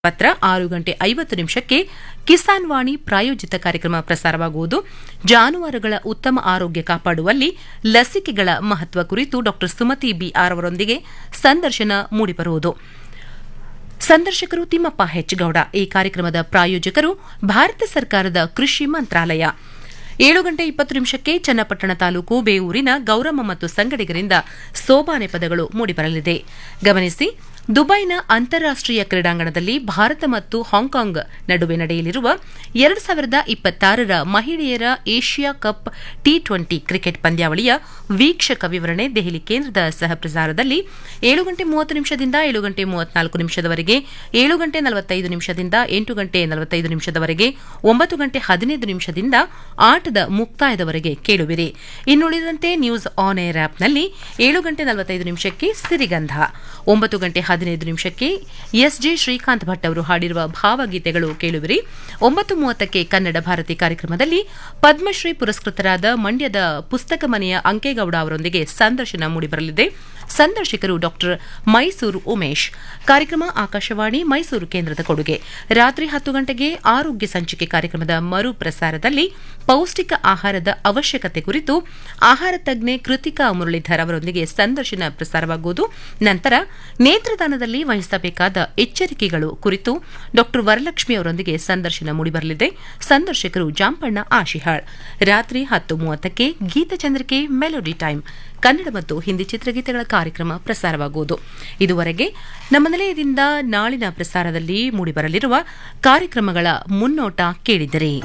ಪತ್ರ ಆರು ಗಂಟೆ ಐವತ್ತು ನಿಮಿಷಕ್ಕೆ ಕಿಸಾನ್ ವಾಣಿ ಪ್ರಾಯೋಜಿತ ಕಾರ್ಯಕ್ರಮ ಪ್ರಸಾರವಾಗುವುದು ಜಾನುವಾರುಗಳ ಉತ್ತಮ ಆರೋಗ್ಯ ಕಾಪಾಡುವಲ್ಲಿ ಲಸಿಕೆಗಳ ಮಹತ್ವ ಕುರಿತು ಡಾ ಸುಮತಿ ಬಿಆರ್ ಅವರೊಂದಿಗೆ ಸಂದರ್ಶನ ಮೂಡಿಬರುವುದು ಸಂದರ್ಶಕರು ತಿಮ್ಮಪ್ಪ ಹೆಚ್ ಗೌಡ ಈ ಕಾರ್ಯಕ್ರಮದ ಪ್ರಾಯೋಜಕರು ಭಾರತ ಸರ್ಕಾರದ ಕೃಷಿ ಮಂತ್ರಾಲಯ ಏಳು ಗಂಟೆ ಇಪ್ಪತ್ತು ನಿಮಿಷಕ್ಕೆ ಚನ್ನಪಟ್ಟಣ ತಾಲೂಕು ಬೇವೂರಿನ ಗೌರಮ್ಮ ಮತ್ತು ಸಂಗಡಿಗರಿಂದ ಸೋಬಾನೆ ಪದಗಳು ಮೂಡಿಬರಲಿದೆ ಗಮನಿಸಿ ದುಬೈನ ಅಂತಾರಾಷ್ಟೀಯ ಕ್ರೀಡಾಂಗಣದಲ್ಲಿ ಭಾರತ ಮತ್ತು ಹಾಂಕಾಂಗ್ ನಡುವೆ ನಡೆಯಲಿರುವ ಎರಡು ಸಾವಿರದ ಇಪ್ಪತ್ತಾರರ ಮಹಿಳೆಯರ Asia cup T twenty cricket ಪಂದ್ಯಾವಳಿಯ ವೀಕ್ಷಕ ವಿವರಣೆ ದೆಹಲಿ ಕೇಂದ್ರದ ಸಹಪ್ರಸಾರದಲ್ಲಿ ಏಳು ಗಂಟೆ ಮೂವತ್ತು ನಿಮಿಷದಿಂದ ಏಳು ಗಂಟೆ ಮೂವತ್ನಾಲ್ಕು ನಿಮಿಷದವರೆಗೆ ಏಳು ಗಂಟೆ ನಲವತ್ತೈದು ನಿಮಿಷದಿಂದ ಎಂಟು ಗಂಟೆ ನಲವತ್ತೈದು ನಿಮಿಷದವರೆಗೆ ಒಂಬತ್ತು ಗಂಟೆ ಹದಿನೈದು ನಿಮಿಷದಿಂದ ಆಟದ ಮುಕ್ತಾಯದವರೆಗೆ ಕೇಳುವಿರಿ ಇನ್ನುಳಿದಂತೆ ನ್ಯೂಸ್ ಆನ್ ಏರ್ ಆಪ್ನಲ್ಲಿ ಏಳು ಗಂಟೆ ನಲವತ್ತೈದು ನಿಮಿಷಕ್ಕೆ ಸಿರಿಗಂಧ ಒಂಬತ್ತು ಗಂಟೆ ಹದಿನೈದು ನಿಮಿಷಕ್ಕೆ ಎಸ್ಜೆ ಶ್ರೀಕಾಂತ್ ಭಟ್ ಅವರು ಹಾಡಿರುವ ಭಾವಗೀತೆಗಳು ಕೇಳುವಿರಿ ಒಂಬತ್ತು ಮೂವತ್ತಕ್ಕೆ ಕನ್ನಡ ಭಾರತಿ ಕಾರ್ಯಕ್ರಮದಲ್ಲಿ ಪದ್ಮಶ್ರೀ ಪುರಸ್ಕೃತರಾದ ಮಂಡ್ಯದ ಪುಸ್ತಕ ಮನೆಯ ಅಂಕೇಗೌಡ ಅವರೊಂದಿಗೆ ಸಂದರ್ಶನ ಮೂಡಿಬರಲಿದೆ ಸಂದರ್ಶಕರು ಡಾಕ್ಟರ್ ಮೈಸೂರು ಉಮೇಶ್ ಕಾರ್ಯಕ್ರಮ ಆಕಾಶವಾಣಿ ಮೈಸೂರು ಕೇಂದ್ರದ ಕೊಡುಗೆ ರಾತ್ರಿ ಹತ್ತು ಗಂಟೆಗೆ ಆರೋಗ್ಯ ಸಂಚಿಕೆ ಕಾರ್ಯಕ್ರಮದ ಮರು ಪ್ರಸಾರದಲ್ಲಿ ಪೌಷ್ಟಿಕ ಆಹಾರದ ಅವಶ್ಯಕತೆ ಕುರಿತು ಆಹಾರ ತಜ್ಞೆ ಕೃತಿಕಾ ಮುರಳೀಧರ್ ಅವರೊಂದಿಗೆ ಸಂದರ್ಶನ ಪ್ರಸಾರವಾಗುವುದು ನಂತರ ನೇತ್ರದಾನದಲ್ಲಿ ವಹಿಸಬೇಕಾದ ಎಚ್ಚರಿಕೆಗಳು ಕುರಿತು ಡಾಕ್ಟರ್ ವರಲಕ್ಷ್ಮಿ ಅವರೊಂದಿಗೆ ಸಂದರ್ಶನ ಮೂಡಿಬರಲಿದೆ ಸಂದರ್ಶಕರು ಜಾಂಪಣ್ಣ ಆಶಿಹಾಳ್ ರಾತ್ರಿ ಹತ್ತು ಮೂವತ್ತಕ್ಕೆ ಗೀತಚಂದ್ರಿಕೆ ಮೆಲೋಡಿ ಟೈಮ್ ಕನ್ನಡ ಮತ್ತು ಹಿಂದಿ ಚಿತ್ರಗೀತೆಗಳ ಕಾರ್ಯಕ್ರಮ ಪ್ರಸಾರವಾಗುವುದು ಇದುವರೆಗೆ ನಮ್ಮ ನಿಲಯದಿಂದ ನಾಳಿನ ಪ್ರಸಾರದಲ್ಲಿ ಮೂಡಿಬರಲಿರುವ ಕಾರ್ಯಕ್ರಮಗಳ ಮುನ್ನೋಟ ಕೇಳಿದರೆ